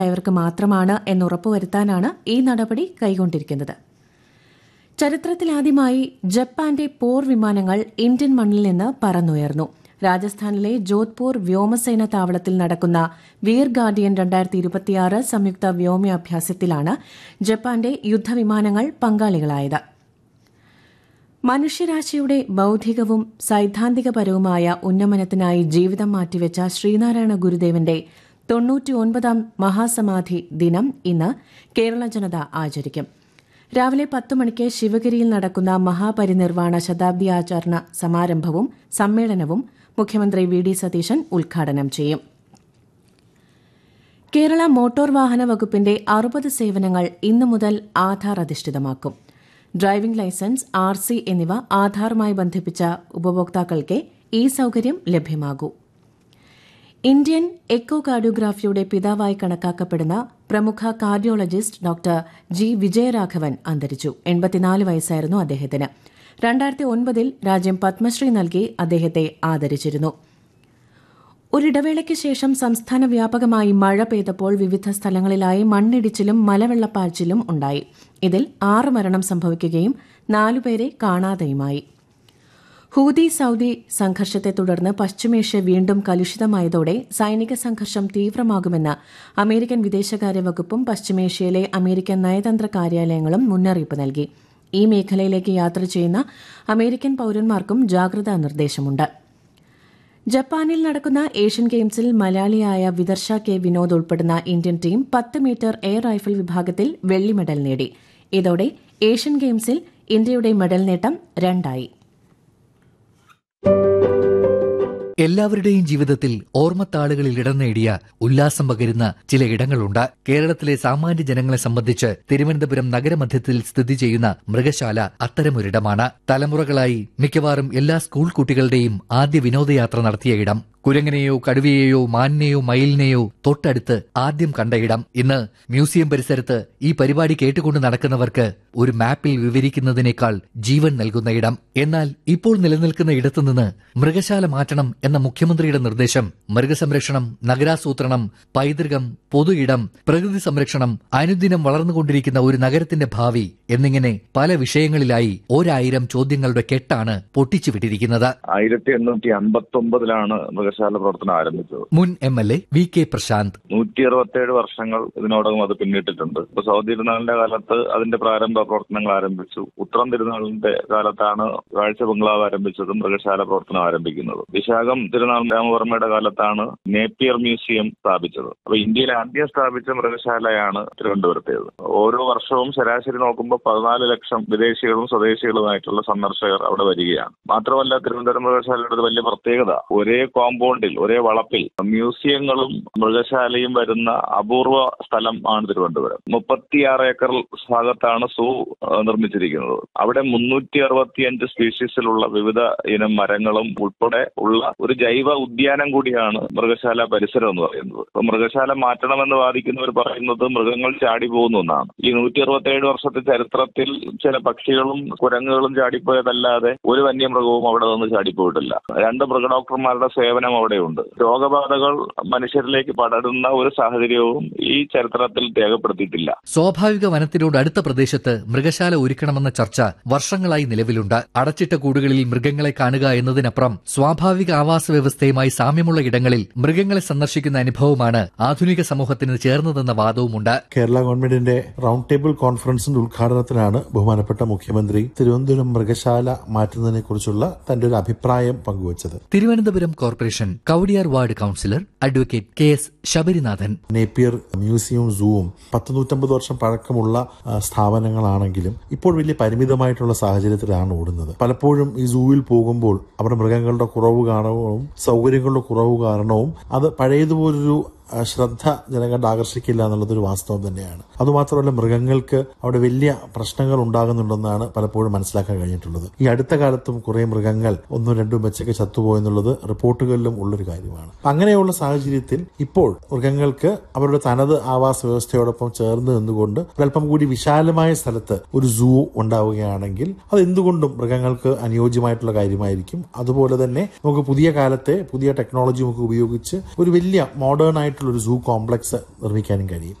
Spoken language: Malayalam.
യവർക്ക് മാത്രമാണ് എന്നുറപ്പുവരുത്താനാണ് ഈ നടപടി കൈക്കൊണ്ടിരിക്കുന്നത് ചരിത്രത്തിലാദ്യമായി ജപ്പാന്റെ പോർ വിമാനങ്ങൾ ഇന്ത്യൻ മണ്ണിൽ നിന്ന് പറന്നുയർന്നു രാജസ്ഥാനിലെ ജോധ്പൂർ വ്യോമസേന താവളത്തിൽ നടക്കുന്ന വീർ ഗാർഡിയൻ രണ്ടായിരത്തി ഇരുപത്തിയാറ് സംയുക്ത വ്യോമാഭ്യാസത്തിലാണ് ജപ്പാന്റെ യുദ്ധവിമാനങ്ങൾ പങ്കാളികളായത് മനുഷ്യരാശിയുടെ ബൌദ്ധികവും സൈദ്ധാന്തികപരവുമായ ഉന്നമനത്തിനായി ജീവിതം മാറ്റിവെച്ച ശ്രീനാരായണ ഗുരുദേവന്റെ തൊണ്ണൂറ്റിയൊൻപതാം മഹാസമാധി ദിനം ഇന്ന് കേരള ജനത ആചരിക്കും രാവിലെ പത്ത് മണിക്ക് ശിവഗിരിയിൽ നടക്കുന്ന മഹാപരിനിർവാണ ശതാബ്ദി ആചരണ സമാരംഭവും സമ്മേളനവും മുഖ്യമന്ത്രി വി ഡി സതീശൻ ഉദ്ഘാടനം ചെയ്യും കേരള മോട്ടോർ വാഹന വകുപ്പിന്റെ അറുപത് സേവനങ്ങൾ ഇന്നു മുതൽ ആധാർ അധിഷ്ഠിതമാക്കും ഡ്രൈവിംഗ് ലൈസൻസ് ആർ സി എന്നിവ ആധാറുമായി ബന്ധിപ്പിച്ച ഉപഭോക്താക്കൾക്ക് ഈ സൌകര്യം ലഭ്യമാകൂ ഇന്ത്യൻ എക്കോ കാർഡിയോഗ്രാഫിയുടെ പിതാവായി കണക്കാക്കപ്പെടുന്ന പ്രമുഖ കാർഡിയോളജിസ്റ്റ് ഡോക്ടർ ജി വിജയരാഘവൻ അന്തരിച്ചു എൺപത്തിനാല് വയസ്സായിരുന്നു അദ്ദേഹത്തിന് രണ്ടായിരത്തി ഒൻപതിൽ രാജ്യം പത്മശ്രീ നൽകി അദ്ദേഹത്തെ ആദരിച്ചിരുന്നു ഒരിടവേളയ്ക്ക് ശേഷം സംസ്ഥാന വ്യാപകമായി മഴ പെയ്തപ്പോൾ വിവിധ സ്ഥലങ്ങളിലായി മണ്ണിടിച്ചിലും മലവെള്ളപ്പാച്ചിലും ഉണ്ടായി ഇതിൽ ആറ് മരണം സംഭവിക്കുകയും നാലുപേരെ കാണാതെയുമായി ഹൂതി സൌദി സംഘർഷത്തെ തുടർന്ന് പശ്ചിമേഷ്യ വീണ്ടും കലുഷിതമായതോടെ സൈനിക സംഘർഷം തീവ്രമാകുമെന്ന് അമേരിക്കൻ വിദേശകാര്യ വകുപ്പും പശ്ചിമേഷ്യയിലെ അമേരിക്കൻ നയതന്ത്ര കാര്യാലയങ്ങളും മുന്നറിയിപ്പ് നൽകി ഈ മേഖലയിലേക്ക് യാത്ര ചെയ്യുന്ന അമേരിക്കൻ പൌരന്മാർക്കും ജാഗ്രതാ നിർദ്ദേശമുണ്ട് ജപ്പാനിൽ നടക്കുന്ന ഏഷ്യൻ ഗെയിംസിൽ മലയാളിയായ വിദർശ കെ വിനോദ് ഉൾപ്പെടുന്ന ഇന്ത്യൻ ടീം പത്ത് മീറ്റർ എയർ റൈഫിൾ വിഭാഗത്തിൽ വെള്ളി മെഡൽ നേടി ഇതോടെ ഏഷ്യൻ ഗെയിംസിൽ ഇന്ത്യയുടെ മെഡൽ നേട്ടം രണ്ടായി എല്ലാവരുടെയും ജീവിതത്തിൽ ഓർമ്മത്താളുകളിൽ ഇടം നേടിയ ഉല്ലാസം പകരുന്ന ചില ഇടങ്ങളുണ്ട് കേരളത്തിലെ സാമാന്യ ജനങ്ങളെ സംബന്ധിച്ച് തിരുവനന്തപുരം നഗരമധ്യത്തിൽ സ്ഥിതി ചെയ്യുന്ന മൃഗശാല അത്തരമൊരിടമാണ് തലമുറകളായി മിക്കവാറും എല്ലാ സ്കൂൾ കുട്ടികളുടെയും ആദ്യ വിനോദയാത്ര നടത്തിയ ഇടം കുരങ്ങനെയോ കടുവയെയോ മാനിനെയോ മയിലിനെയോ തൊട്ടടുത്ത് ആദ്യം കണ്ട ഇടം ഇന്ന് മ്യൂസിയം പരിസരത്ത് ഈ പരിപാടി കേട്ടുകൊണ്ട് നടക്കുന്നവർക്ക് ഒരു മാപ്പിൽ വിവരിക്കുന്നതിനേക്കാൾ ജീവൻ നൽകുന്ന ഇടം എന്നാൽ ഇപ്പോൾ നിലനിൽക്കുന്ന ഇടത്തുനിന്ന് മൃഗശാല മാറ്റണം എന്ന മുഖ്യമന്ത്രിയുടെ നിർദ്ദേശം മൃഗസംരക്ഷണം നഗരാസൂത്രണം പൈതൃകം പൊതു ഇടം പ്രകൃതി സംരക്ഷണം അനുദിനം വളർന്നുകൊണ്ടിരിക്കുന്ന ഒരു നഗരത്തിന്റെ ഭാവി എന്നിങ്ങനെ പല വിഷയങ്ങളിലായി ഒരായിരം ചോദ്യങ്ങളുടെ കെട്ടാണ് പൊട്ടിച്ചുവിട്ടിരിക്കുന്നത് ആയിരത്തി എണ്ണൂറ്റി അമ്പത്തി ഒമ്പതിലാണ് മൃഗശാല പ്രവർത്തനം ആരംഭിച്ചത് മുൻ M L A V K Prashanth നൂറ്റി അറുപത്തേഴ് വർഷങ്ങൾ ഇതിനോടകം അത് പിന്നിട്ടിട്ടുണ്ട് ഇപ്പൊ സൗദി തിരുനാളിന്റെ കാലത്ത് അതിന്റെ പ്രാരംഭ പ്രവർത്തനങ്ങൾ ആരംഭിച്ചു ഉത്രം തിരുനാളിന്റെ കാലത്താണ് കാഴ്ച ബംഗ്ലാവ് ആരംഭിച്ചതും മൃഗശാല പ്രവർത്തനം ആരംഭിക്കുന്നത് വിശാഖം തിരുനാൾ രാമവർമ്മയുടെ കാലത്താണ് നേപ്പിയർ മ്യൂസിയം സ്ഥാപിച്ചത് അപ്പൊ ഇന്ത്യയിൽ ആദ്യം സ്ഥാപിച്ച മൃഗശാലയാണ് തിരുവനന്തപുരത്തേത് ഓരോ വർഷവും ശരാശരി നോക്കുമ്പോൾ പതിനാല് ലക്ഷം വിദേശികളും സ്വദേശികളുമായിട്ടുള്ള സന്ദർശകർ അവിടെ വരികയാണ് മാത്രമല്ല തിരുവനന്തപുരം മൃഗശാലയുടെ ഒരു വലിയ പ്രത്യേകത ഒരേ കോമ്പൗണ്ടിൽ ഒരേ വളപ്പിൽ മ്യൂസിയങ്ങളും മൃഗശാലയും വരുന്ന അപൂർവ സ്ഥലം ആണ് തിരുവനന്തപുരം മുപ്പത്തിയാറ് ഏക്കർ ഭാഗത്താണ് സൂ നിർമ്മിച്ചിരിക്കുന്നത് അവിടെ മുന്നൂറ്റി അറുപത്തിയഞ്ച് സ്പീഷീസിലുള്ള വിവിധ ഇനം മരങ്ങളും ഉൾപ്പെടെ ഉള്ള ഒരു ജൈവ ഉദ്യാനം കൂടിയാണ് മൃഗശാല പരിസരം എന്ന് പറയുന്നത് അപ്പൊ മൃഗശാല മാറ്റണമെന്ന് വാദിക്കുന്നവർ പറയുന്നത് മൃഗങ്ങൾ ചാടി പോകുന്നു എന്നാണ് ഈ നൂറ്റി അറുപത്തേഴ് വർഷത്തെ ചരിത്രത്തിൽ ചില പക്ഷികളും കുരങ്ങുകളും ചാടിപ്പോയതല്ലാതെ ഒരു വന്യമൃഗവും അവിടെ നിന്ന് ചാടിപ്പോയിട്ടില്ല രണ്ട് മൃഗഡോക്ടർമാരുടെ സേവനം അവിടെയുണ്ട് രോഗബാധകൾ മനുഷ്യരിലേക്ക് പടരുന്ന ഒരു സാഹചര്യവും ഈ ചരിത്രത്തിൽ രേഖപ്പെടുത്തിയിട്ടില്ല സ്വാഭാവിക വനത്തിനോട് അടുത്ത പ്രദേശത്ത് മൃഗശാല ഒരുക്കണമെന്ന ചർച്ച വർഷങ്ങളായി നിലവിലുണ്ട് അടച്ചിട്ട കൂടുകളിൽ മൃഗങ്ങളെ കാണുക എന്നതിനപ്പുറം സ്വാഭാവിക ആവാസ വ്യവസ്ഥയുമായി സാമ്യമുള്ള ഇടങ്ങളിൽ മൃഗങ്ങളെ സന്ദർശിക്കുന്ന അനുഭവമാണ് ആധുനിക സമൂഹത്തിന് ചേർന്നതെന്ന വാദവുമുണ്ട് കേരള ഗവൺമെന്റിന്റെ റൌണ്ട് ടേബിൾ കോൺഫറൻസിന്റെ ഉദ്ഘാടനത്തിലാണ് ബഹുമാനപ്പെട്ട മുഖ്യമന്ത്രി തിരുവനന്തപുരം മൃഗശാല മാറ്റുന്നതിനെ കുറിച്ചുള്ള തന്റെ ഒരു അഭിപ്രായം പങ്കുവച്ചത് Thiruvananthapuram corporation Kawdiar ward councillor advocate K S Sabarinathan Napier മ്യൂസിയവും സൂവും പത്ത് നൂറ്റമ്പത് വർഷം പഴക്കമുള്ള ആ, സ്ഥാപനങ്ങളാണെങ്കിലും ഇപ്പോൾ വലിയ പരിമിതമായിട്ടുള്ള സാഹചര്യത്തിലാണ് ഓടുന്നത് പലപ്പോഴും ഈ സൂവിൽ പോകുമ്പോൾ അവിടെ മൃഗങ്ങളുടെ കുറവ് കാരണവും സൗകര്യങ്ങളുടെ കുറവ് കാരണവും അത് പഴയതുപോലൊരു ആ, ശ്രദ്ധ ജനങ്ങളുടെ ആകർഷിക്കില്ല എന്നുള്ളതൊരു വാസ്തവം തന്നെയാണ് അതുമാത്രമല്ല മൃഗങ്ങൾക്ക് അവിടെ വലിയ പ്രശ്നങ്ങൾ ഉണ്ടാകുന്നുണ്ടെന്നാണ് പലപ്പോഴും മനസ്സിലാക്കാൻ കഴിഞ്ഞിട്ടുള്ളത് ഈ അടുത്ത കാലത്തും കുറെ മൃഗങ്ങൾ ഒന്നും രണ്ടും വെച്ചൊക്കെ ചത്തുപോയെന്നുള്ളത് റിപ്പോർട്ടുകളിലും ഉള്ളൊരു കാര്യമാണ് അങ്ങനെയുള്ള സാഹചര്യത്തിൽ ഇപ്പോൾ മൃഗങ്ങൾക്ക് അവരുടെ തനത് ആവാസ വ്യവസ്ഥയോടൊപ്പം ചേർന്ന് നിന്നുകൊണ്ട് ഒരല്പം കൂടി വിശാലമായ സ്ഥലത്ത് ഒരു സൂ ഉണ്ടാവുകയാണെങ്കിൽ അത് എന്തുകൊണ്ടും മൃഗങ്ങൾക്ക് അനുയോജ്യമായിട്ടുള്ള കാര്യമായിരിക്കും അതുപോലെ തന്നെ നമുക്ക് പുതിയ കാലത്തെ പുതിയ ടെക്നോളജി നമുക്ക് ഉപയോഗിച്ച് ഒരു വലിയ മോഡേൺ ആയിട്ടുള്ള ആയിട്ടുള്ള ഒരു സൂ കോംപ്ലക്സ് നിർമ്മിക്കാനും കഴിയും